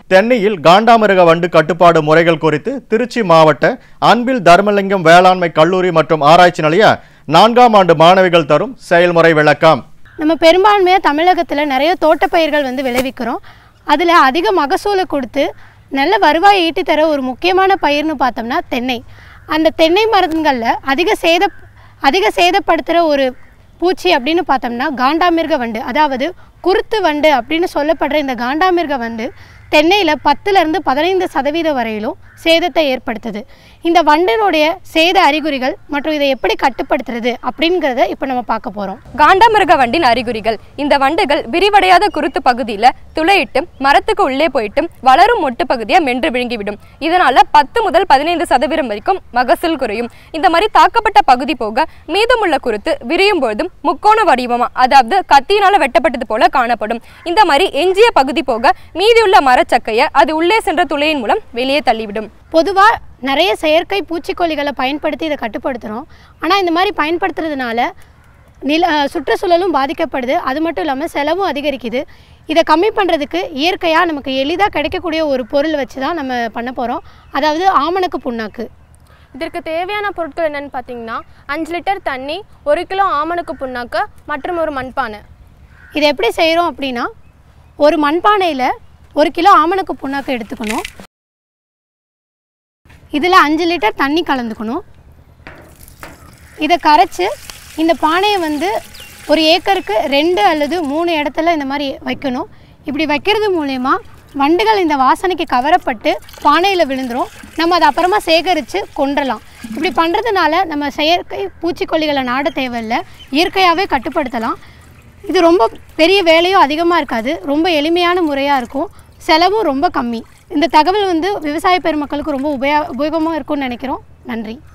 தென்னையில் காண்டாமிருக வண்டு கட்டுப்பாடு முறைகள் குறித்து திருச்சி மாவட்ட அன்பில் தர்மலிங்கம் வேளாண்மை கல்லூரி மற்றும் ஆராய்ச்சி நிலைய நான்காம் ஆண்டு மாணவிகள் தரும் செயல்முறை விளக்கம் நம்ம பெரும்பான்மையாக தமிழகத்தில் நிறைய தோட்டப்பயிர்கள் வந்து விளைவிக்கிறோம் அதில் அதிக மகசூலை கொடுத்து நல்ல வருவாய் ஈட்டி தர ஒரு முக்கியமான பயிர்னு பார்த்தோம்னா தென்னை அந்த தென்னை மரங்களில் அதிக சேத அதிக சேதப்படுத்துகிற ஒரு பூச்சி அப்படின்னு பார்த்தோம்னா காண்டாமிருக வண்டு அதாவது குருத்து வண்டு அப்படின்னு சொல்லப்படுற இந்த காண்டாமிருக வண்டு தென்னையில் பத்துலேருந்து பதினைந்து சதவீதம் வரையிலும் சேதத்தை ஏற்படுத்துது இந்த வண்டினுடைய சேத அறிகுறிகள் மற்றும் இதை எப்படி கட்டுப்படுத்துறது அப்படிங்கிறத இப்போ நம்ம பார்க்க போகிறோம் காண்டாமிருக வண்டின் அறிகுறிகள் இந்த வண்டுகள் விரிவடையாத குருத்து பகுதியில் துளையிட்டு மரத்துக்கு உள்ளே போயிட்டு வளரும் மொட்டு பகுதியை மென்று விழுங்கிவிடும் இதனால பத்து முதல் பதினைந்து சதவீதம் வரைக்கும் மகசூல் குறையும் இந்த மாதிரி தாக்கப்பட்ட பகுதி போக மீதமுள்ள குருத்து விரியும் பொழுதும் முக்கோண வடிவமா அதாவது கத்தியினால வெட்டப்பட்டது போல காணப்படும் இந்த மாதிரி எஞ்சிய பகுதி போக மீதியுள்ள மரச்சக்கையை அது உள்ளே சென்ற துளையின் மூலம் வெளியே தள்ளிவிடும் பொதுவாக நிறைய செயற்கை பூச்சிக்கொல்லிகளை பயன்படுத்தி இதை கட்டுப்படுத்துகிறோம் ஆனால் இந்த மாதிரி பயன்படுத்துறதுனால நில அஹ் சுற்றுச்சூழலும் பாதிக்கப்படுது அது மட்டும் இல்லாமல் செலவும் அதிகரிக்குது இதை கம்மி பண்ணுறதுக்கு இயற்கையாக நமக்கு எளிதாக கிடைக்கக்கூடிய ஒரு பொருள் வச்சு தான் நம்ம பண்ண போகிறோம் அதாவது ஆமணக்கு புண்ணாக்கு இதற்கு தேவையான பொருட்கள் என்னன்னு பார்த்தீங்கன்னா அஞ்சு லிட்டர் தண்ணி ஒரு கிலோ ஆமணக்கு புண்ணாக்கு மற்றும் ஒரு மண்பானை இதை எப்படி செய்கிறோம் அப்படின்னா ஒரு மண்பானையில் ஒரு கிலோ ஆமணக்கு புண்ணாக்கு எடுத்துக்கணும் இதில் அஞ்சு லிட்டர் தண்ணி கலந்துக்கணும் இதை கரைச்சி இந்த பானையை வந்து ஒரு ஏக்கருக்கு ரெண்டு அல்லது மூணு இடத்துல இந்த மாதிரி வைக்கணும் இப்படி வைக்கிறது மூலயமா வண்டுகள் இந்த வாசனைக்கு கவரப்பட்டு பானையில் விழுந்துரும் நம்ம அதை அப்புறமா சேகரித்து கொண்டுறலாம் இப்படி பண்ணுறதுனால நம்ம செயற்கை பூச்சிக்கொல்லிகளை நாட தேவையில்லை இயற்கையாகவே கட்டுப்படுத்தலாம் இது ரொம்ப பெரிய வேலையும் அதிகமாக இருக்காது ரொம்ப எளிமையான முறையாக இருக்கும் செலவும் ரொம்ப கம்மி இந்த தகவல் வந்து விவசாய பெருமக்களுக்கு ரொம்ப உபய உபயோகமாக இருக்கும்னு நினைக்கிறோம் நன்றி